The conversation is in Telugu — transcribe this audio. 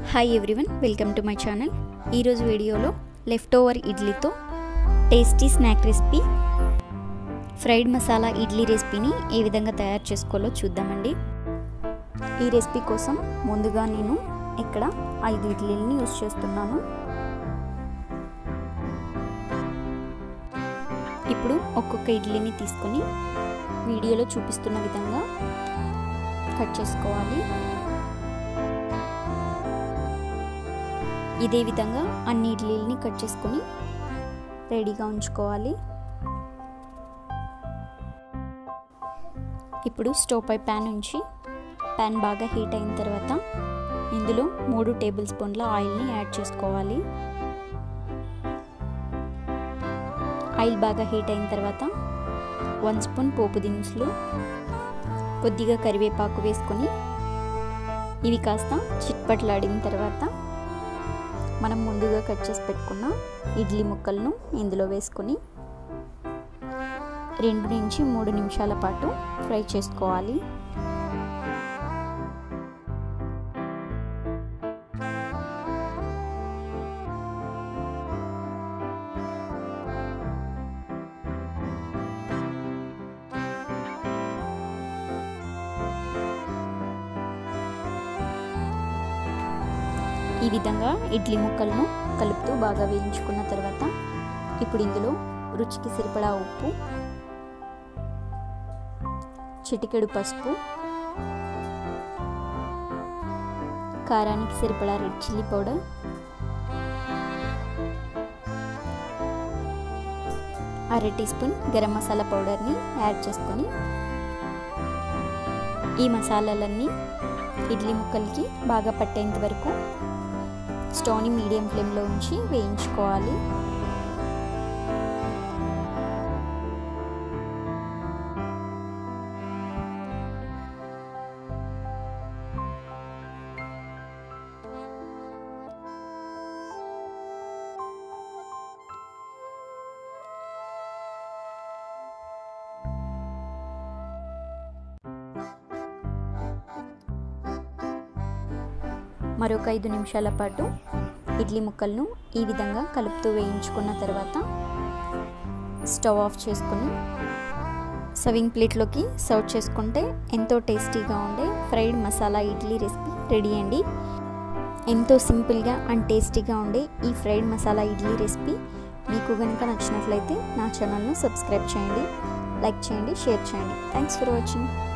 hi everyone welcome to my channel ఈరోజు వీడియోలో లెఫ్ట్ ఓవర్ ఇడ్లీతో tasty snack recipe fried masala idli రెసిపీని ఏ విధంగా తయారు చేసుకోవాలో చూద్దామండి ఈ రెసిపీ కోసం ముందుగా నేను ఇక్కడ ఐదు ఇడ్లీలని యూస్ చేస్తున్నాను ఇప్పుడు ఒక్కొక్క ఇడ్లీని తీసుకొని వీడియోలో చూపిస్తున్న విధంగా కట్ చేసుకోవాలి ఇదే విధంగా అన్ని ఇడ్లీలని కట్ చేసుకొని రెడీగా ఉంచుకోవాలి ఇప్పుడు స్టవ్ పై ప్యాన్ ఉంచి ప్యాన్ బాగా హీట్ అయిన తర్వాత ఇందులో మూడు టేబుల్ స్పూన్ల ఆయిల్ని యాడ్ చేసుకోవాలి ఆయిల్ బాగా హీట్ అయిన తర్వాత వన్ స్పూన్ పోపు దినుసులు కొద్దిగా కరివేపాకు వేసుకొని ఇవి కాస్త చిట్పట్లాడిన తర్వాత మనం ముందుగా కట్ చేసి పెట్టుకున్న ఇడ్లీ ముక్కలను ఇందులో వేసుకొని రెండు నుంచి మూడు నిమిషాల పాటు ఫ్రై చేసుకోవాలి ఈ విధంగా ఇడ్లీ ముక్కలను కలుపుతూ బాగా వేయించుకున్న తర్వాత ఇప్పుడు ఇందులో రుచికి సరిపడా ఉప్పు చిటికెడు పసుపు కారానికి సరిపడా రెడ్ చిల్లీ పౌడర్ అర టీ స్పూన్ గరం మసాలా పౌడర్ని యాడ్ చేసుకొని ఈ మసాలాలన్నీ ఇడ్లీ ముక్కలకి బాగా పట్టేంత వరకు స్టవ్ని మీడియం ఫ్లేమ్లో ఉంచి వేయించుకోవాలి మరొక ఐదు నిమిషాల పాటు ఇడ్లీ ముక్కలను ఈ విధంగా కలుపుతూ వేయించుకున్న తర్వాత స్టవ్ ఆఫ్ చేసుకుని సర్వింగ్ ప్లేట్లోకి సర్వ్ చేసుకుంటే ఎంతో టేస్టీగా ఉండే fried masala idli recipe ready అండి ఎంతో సింపుల్గా అండ్ టేస్టీగా ఉండే ఈ ఫ్రైడ్ మసాలా ఇడ్లీ రెసిపీ మీకు కనుక నచ్చినట్లయితే నా ఛానల్ను సబ్స్క్రైబ్ చేయండి లైక్ చేయండి షేర్ చేయండి థ్యాంక్స్ ఫర్ వాచింగ్